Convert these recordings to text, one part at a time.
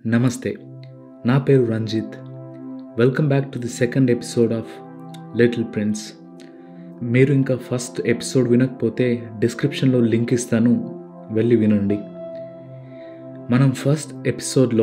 నమస్తే నా పేరు Ranjith welcome back to the second episode of little prince మీరు ఇంకా ఫస్ట్ ఎపిసోడ్ వినకపోతే డిస్క్రిప్షన్లో లింక్ ఇస్తాను వెళ్ళి వినండి మనం ఫస్ట్ ఎపిసోడ్లో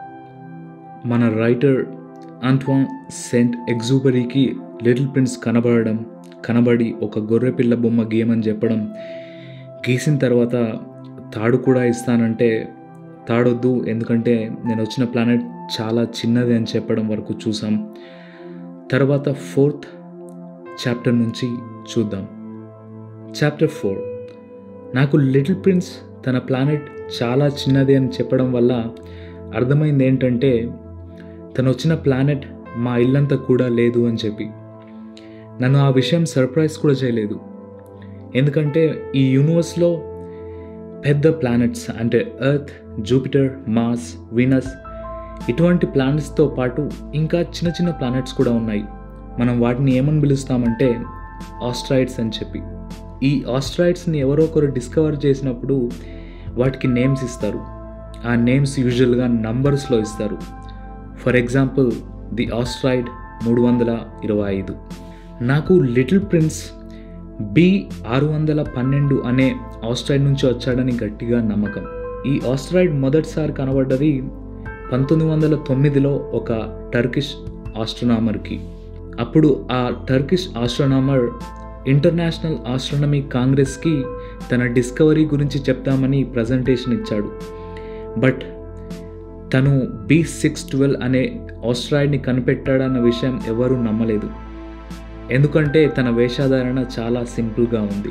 మన రైటర్ ఆంట్వాన్ సెంట్ ఎగ్జూబరీకి లిటిల్ ప్రిన్స్ కనబడడం కనబడి ఒక గొర్రెపిల్ల బొమ్మ గీయమని చెప్పడం గీసిన తర్వాత తాడు కూడా ఇస్తానంటే తాడొద్దు ఎందుకంటే నేను వచ్చిన ప్లానెట్ చాలా చిన్నది అని చెప్పడం వరకు చూసాం తర్వాత ఫోర్త్ చాప్టర్ నుంచి చూద్దాం చాప్టర్ ఫోర్ నాకు లిటిల్ ప్రిన్స్ తన ప్లానెట్ చాలా చిన్నది అని చెప్పడం వల్ల అర్థమైంది ఏంటంటే తను వచ్చిన ప్లానెట్ మా ఇల్లంతా కూడా లేదు అని చెప్పి నన్ను ఆ విషయం సర్ప్రైజ్ కూడా చేయలేదు ఎందుకంటే ఈ యూనివర్స్లో పెద్ద ప్లానెట్స్ అంటే ఎర్త్ జూపిటర్ మార్స్ వీనస్ ఇటువంటి ప్లానెట్స్తో పాటు ఇంకా చిన్న చిన్న ప్లానెట్స్ కూడా ఉన్నాయి మనం వాటిని ఏమని పిలుస్తామంటే ఆస్ట్రాయిడ్స్ అని చెప్పి ఈ ఆస్ట్రాయిడ్స్ని ఎవరో ఒకరు డిస్కవర్ చేసినప్పుడు వాటికి నేమ్స్ ఇస్తారు ఆ నేమ్స్ యూజువల్గా నంబర్స్లో ఇస్తారు ఫర్ ఎగ్జాంపుల్ ది ఆస్ట్రాయిడ్ మూడు వందల ఇరవై ఐదు నాకు లిటిల్ ప్రిన్స్ బి ఆరు వందల పన్నెండు అనే ఆస్ట్రాయిడ్ నుంచి వచ్చాడని గట్టిగా నమ్మకం ఈ ఆస్ట్రాయిడ్ మొదటిసారి కనబడ్డది పంతొమ్మిది వందల తొమ్మిదిలో ఒక టర్కిష్ ఆస్ట్రోనామర్కి అప్పుడు ఆ టర్కిష్ ఆస్ట్రోనామర్ ఇంటర్నేషనల్ ఆస్ట్రోనమీ కాంగ్రెస్కి తన డిస్కవరీ గురించి చెప్తామని ప్రజెంటేషన్ ఇచ్చాడు బట్ తను బి సిక్స్ ట్వెల్వ్ అనే ఆస్ట్రాయిడ్ని కనిపెట్టాడన్న విషయం ఎవరూ నమ్మలేదు ఎందుకంటే తన వేషధారణ చాలా సింపుల్గా ఉంది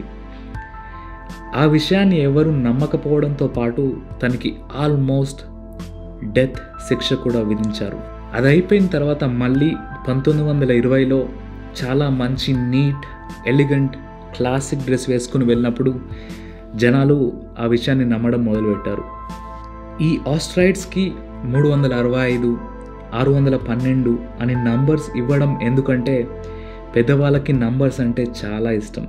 ఆ విషయాన్ని ఎవరు నమ్మకపోవడంతో పాటు తనకి ఆల్మోస్ట్ డెత్ శిక్ష కూడా విధించారు అది అయిపోయిన తర్వాత మళ్ళీ పంతొమ్మిది వందల ఇరవైలో చాలా మంచి నీట్ ఎలిగెంట్ క్లాసిక్ డ్రెస్ వేసుకుని వెళ్ళినప్పుడు జనాలు ఆ విషయాన్ని నమ్మడం మొదలుపెట్టారు ఈ ఆస్ట్రాయిడ్స్కి మూడు వందల అరవై ఐదు ఆరు వందల పన్నెండు అని నంబర్స్ ఇవ్వడం ఎందుకంటే పెద్దవాళ్ళకి నంబర్స్ అంటే చాలా ఇష్టం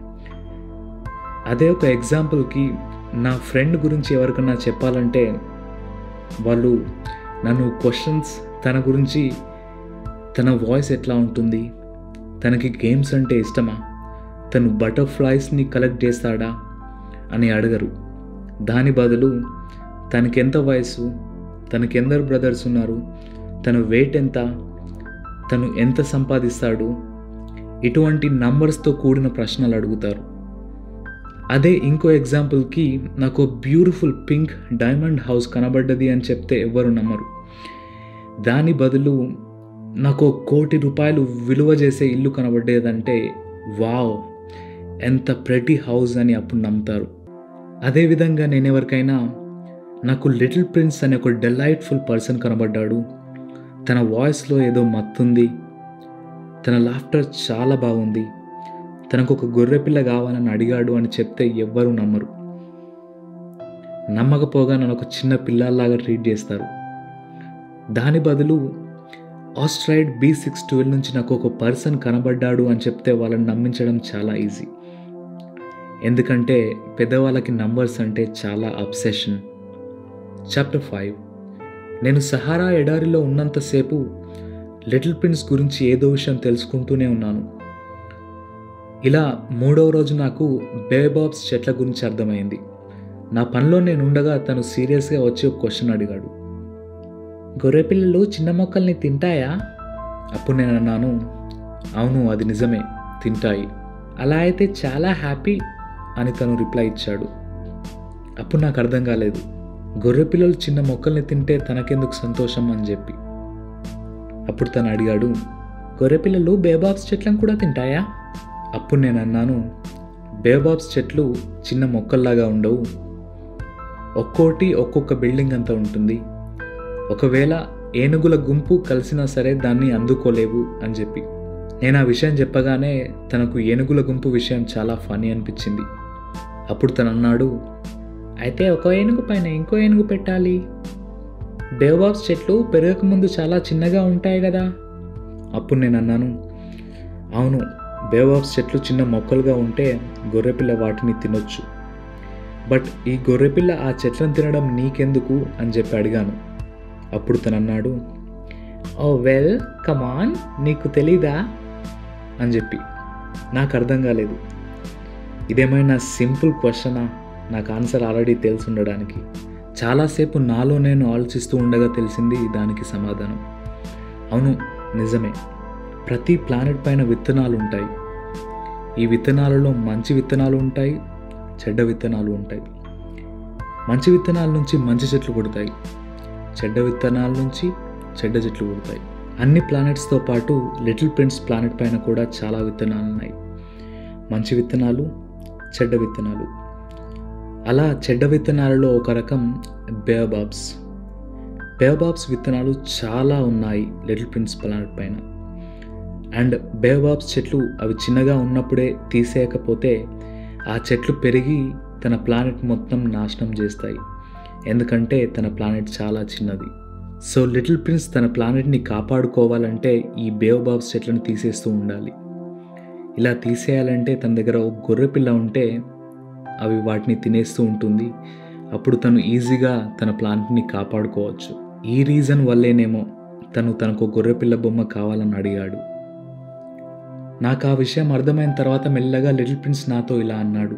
అదే ఒక ఎగ్జాంపుల్కి నా ఫ్రెండ్ గురించి ఎవరికన్నా చెప్పాలంటే వాళ్ళు నన్ను క్వశ్చన్స్ తన గురించి తన వాయిస్ ఎట్లా ఉంటుంది తనకి గేమ్స్ అంటే ఇష్టమా తను బటర్ఫ్లైస్ని కలెక్ట్ చేస్తాడా అని అడగరు దాని బదులు తనకెంత వయసు తనకెందరు బ్రదర్స్ ఉన్నారు తన వెయిట్ ఎంత తను ఎంత సంపాదిస్తాడు ఇటువంటి నంబర్స్తో కూడిన ప్రశ్నలు అడుగుతారు అదే ఇంకో ఎగ్జాంపుల్కి నాకు బ్యూటిఫుల్ పింక్ డైమండ్ హౌస్ కనబడ్డది అని చెప్తే ఎవ్వరు నమ్మరు దాని బదులు నాకు కోటి రూపాయలు విలువ చేసే ఇల్లు కనబడ్డేదంటే వావ్ ఎంత ప్రతి హౌస్ అని అప్పుడు నమ్ముతారు అదేవిధంగా నేను ఎవరికైనా నాకు లిటిల్ ప్రిన్స్ అనే ఒక డెలైట్ఫుల్ పర్సన్ కనబడ్డాడు తన వాయిస్లో ఏదో మత్తుంది తన లాఫ్టర్ చాలా బాగుంది తనకు ఒక గొర్రెపిల్ల కావాలని అడిగాడు అని చెప్తే ఎవ్వరూ నమ్మరు నమ్మకపోగా నన్ను ఒక చిన్న పిల్లల్లాగా ట్రీట్ చేస్తారు దాని బదులు ఆస్ట్రాయిడ్ బి సిక్స్ ట్వెల్వ్ నుంచి నాకు ఒక పర్సన్ కనబడ్డాడు అని చెప్తే వాళ్ళని నమ్మించడం చాలా ఈజీ ఎందుకంటే పెద్దవాళ్ళకి నంబర్స్ అంటే చాలా అబ్సెషన్ చాప్టర్ ఫైవ్ నేను సహారా ఎడారిలో ఉన్నంతసేపు లిటిల్ ప్రిన్స్ గురించి ఏదో విషయం తెలుసుకుంటూనే ఉన్నాను ఇలా మూడవ రోజు నాకు బేబాబ్స్ చెట్ల గురించి అర్థమైంది నా పనిలో నేను ఉండగా తను సీరియస్గా వచ్చి ఒక క్వశ్చన్ అడిగాడు గొర్రెపిల్లలు చిన్న మొక్కల్ని తింటాయా అప్పుడు నేను అన్నాను అవును అది నిజమే తింటాయి అలా అయితే చాలా హ్యాపీ అని తను రిప్లై ఇచ్చాడు అప్పుడు నాకు అర్థం కాలేదు గొర్రెపిల్లలు చిన్న మొక్కల్ని తింటే తనకెందుకు సంతోషం అని చెప్పి అప్పుడు తను అడిగాడు గొర్రెపిల్లలు బేబాబ్స్ చెట్లను కూడా తింటాయా అప్పుడు నేను అన్నాను బేబాబ్స్ చెట్లు చిన్న మొక్కల్లాగా ఉండవు ఒక్కోటి ఒక్కొక్క బిల్డింగ్ అంతా ఉంటుంది ఒకవేళ ఏనుగుల గుంపు కలిసినా సరే దాన్ని అందుకోలేవు అని చెప్పి నేను ఆ విషయం చెప్పగానే తనకు ఏనుగుల గుంపు విషయం చాలా ఫనీ అనిపించింది అప్పుడు తను అన్నాడు అయితే ఒక ఏనుగు పైన ఇంకో ఏనుగు పెట్టాలి బేబాబ్స్ చెట్లు పెరగకముందు చాలా చిన్నగా ఉంటాయి కదా అప్పుడు నేను అన్నాను అవును బేబాబ్స్ చెట్లు చిన్న మొక్కలుగా ఉంటే గొర్రెపిల్ల వాటిని తినొచ్చు బట్ ఈ గొర్రెపిల్ల ఆ చెట్లను తినడం నీకెందుకు అని చెప్పి అడిగాను అప్పుడు తను అన్నాడు ఓ వెల్ కమాన్ నీకు తెలీదా అని చెప్పి నాకు అర్థం కాలేదు ఇదేమైనా సింపుల్ క్వశ్చనా నాకు ఆన్సర్ ఆల్రెడీ తెలిసి ఉండడానికి చాలాసేపు నాలో నేను ఆలోచిస్తూ ఉండగా తెలిసింది దానికి సమాధానం అవును నిజమే ప్రతి ప్లానెట్ పైన విత్తనాలు ఉంటాయి ఈ విత్తనాలలో మంచి విత్తనాలు ఉంటాయి చెడ్డ విత్తనాలు ఉంటాయి మంచి విత్తనాల నుంచి మంచి చెట్లు పుడతాయి చెడ్డ విత్తనాల నుంచి చెడ్డ చెట్లు పుడతాయి అన్ని ప్లానెట్స్తో పాటు లిటిల్ ప్రిన్స్ ప్లానెట్ పైన కూడా చాలా విత్తనాలు ఉన్నాయి మంచి విత్తనాలు చెడ్డ విత్తనాలు అలా చెడ్డ విత్తనాలలో ఒక రకం బేబాబ్స్ బేబాబ్స్ విత్తనాలు చాలా ఉన్నాయి లిటిల్ ప్రిన్స్ ప్లానెట్ పైన అండ్ బేబాబ్స్ చెట్లు అవి చిన్నగా ఉన్నప్పుడే తీసేయకపోతే ఆ చెట్లు పెరిగి తన ప్లానెట్ మొత్తం నాశనం చేస్తాయి ఎందుకంటే తన ప్లానెట్ చాలా చిన్నది సో లిటిల్ ప్రిన్స్ తన ప్లానెట్ని కాపాడుకోవాలంటే ఈ బేవబాబ్స్ చెట్లను తీసేస్తూ ఉండాలి ఇలా తీసేయాలంటే తన దగ్గర ఒక గొర్రె పిల్ల ఉంటే అవి వాటిని తినేస్తూ ఉంటుంది అప్పుడు తను ఈజీగా తన ప్లానెట్ని కాపాడుకోవచ్చు ఈ రీజన్ వల్లేనేమో తను తనకు గొర్రె పిల్ల బొమ్మ కావాలని అడిగాడు నాకు ఆ విషయం అర్థమైన తర్వాత మెల్లగా లిటిల్ ప్రిన్స్ నాతో ఇలా అన్నాడు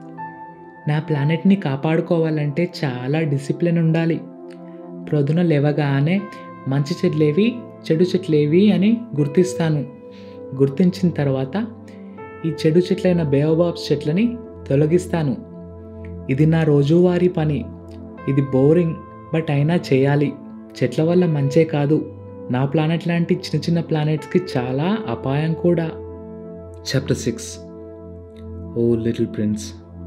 నా ప్లానెట్ని కాపాడుకోవాలంటే చాలా డిసిప్లిన్ ఉండాలి ప్రొద్దున లేవగానే మంచి చెట్లేవి చెడు చెట్లేవి అని గుర్తిస్తాను గుర్తించిన తర్వాత ఈ చెడు చెట్లైన బేవబాబ్స్ చెట్లని తొలగిస్తాను ఇది నా రోజువారీ పని ఇది బోరింగ్ బట్ అయినా చేయాలి చెట్ల వల్ల మంచే కాదు నా ప్లానెట్ లాంటి చిన్న చిన్న ప్లానెట్స్కి చాలా అపాయం కూడా చాప్టర్ సిక్స్ ఓ లిటిల్ ప్రిన్స్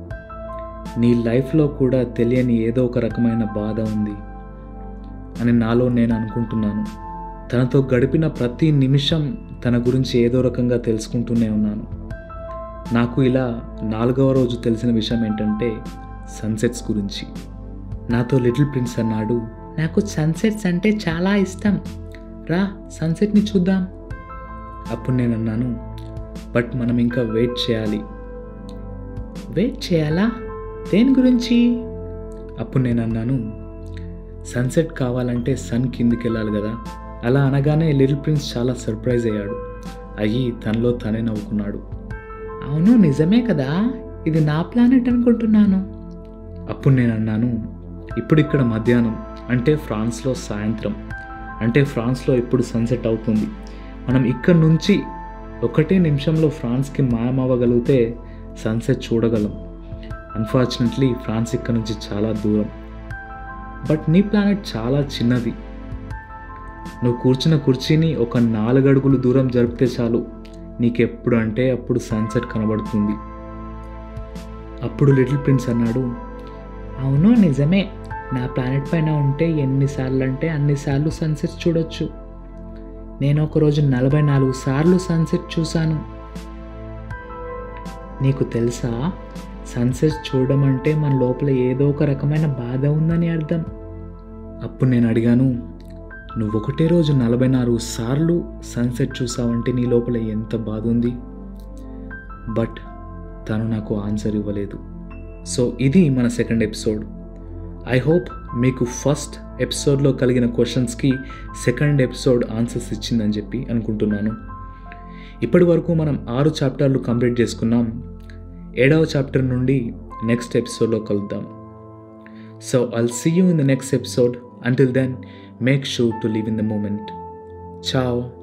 నీ లైఫ్లో కూడా తెలియని ఏదో ఒక రకమైన బాధ ఉంది అని నాలో నేను అనుకుంటున్నాను తనతో గడిపిన ప్రతి నిమిషం తన గురించి ఏదో రకంగా తెలుసుకుంటూనే ఉన్నాను నాకు ఇలా నాలుగవ రోజు తెలిసిన విషయం ఏంటంటే సన్సెట్స్ గురించి నాతో లిటిల్ ప్రిన్స్ అన్నాడు నాకు సన్సెట్స్ అంటే చాలా ఇష్టం రా సన్సెట్ని చూద్దాం అప్పుడు నేను అన్నాను బట్ మనం ఇంకా వెయిట్ చేయాలి వెయిట్ చేయాలా దేని గురించి అప్పుడు నేను అన్నాను సన్సెట్ కావాలంటే సన్ కిందికి వెళ్ళాలి కదా అలా అనగానే లిటిల్ ప్రిన్స్ చాలా సర్ప్రైజ్ అయ్యాడు అయ్యి తనలో తనే నవ్వుకున్నాడు అవును నిజమే కదా ఇది నా ప్లానెట్ అనుకుంటున్నాను అప్పుడు నేను అన్నాను ఇప్పుడు ఇక్కడ మధ్యాహ్నం అంటే ఫ్రాన్స్లో సాయంత్రం అంటే ఫ్రాన్స్లో ఇప్పుడు సన్సెట్ అవుతుంది మనం ఇక్కడ నుంచి ఒకటే నిమిషంలో ఫ్రాన్స్కి మాయమవ్వగలిగితే సన్సెట్ చూడగలం అన్ఫార్చునేట్లీ ఫ్రాన్స్ ఇక్కడ నుంచి చాలా దూరం బట్ నీ ప్లానెట్ చాలా చిన్నది నువ్వు కూర్చున్న కుర్చీని ఒక నాలుగు అడుగులు దూరం జరిపితే చాలు నీకెప్పుడు అంటే అప్పుడు సన్సెట్ కనబడుతుంది అప్పుడు లిటిల్ ప్రిన్స్ అన్నాడు అవును నిజమే నా ప్లానెట్ పైన ఉంటే ఎన్నిసార్లు అంటే అన్నిసార్లు సన్సెట్ చూడొచ్చు నేను ఒకరోజు నలభై నాలుగు సార్లు సన్సెట్ చూశాను నీకు తెలుసా సన్సెట్ చూడడం అంటే మన లోపల ఏదో ఒక రకమైన బాధ ఉందని అర్థం అప్పుడు నేను అడిగాను నువ్వు ఒకటే రోజు నలభై నాలుగు సార్లు సన్సెట్ చూసావంటే నీ లోపల ఎంత బాధ ఉంది బట్ తను నాకు ఆన్సర్ ఇవ్వలేదు సో ఇది మన సెకండ్ ఎపిసోడ్ ఐ హోప్ మీకు ఫస్ట్ ఎపిసోడ్లో కలిగిన క్వశ్చన్స్కి సెకండ్ ఎపిసోడ్ ఆన్సర్స్ ఇచ్చిందని చెప్పి అనుకుంటున్నాను ఇప్పటి వరకు మనం ఆరు చాప్టర్లు కంప్లీట్ చేసుకున్నాం ఏడవ చాప్టర్ నుండి నెక్స్ట్ ఎపిసోడ్లో కలుద్దాం so I'll see you in the next episode until then make sure to live in the moment chow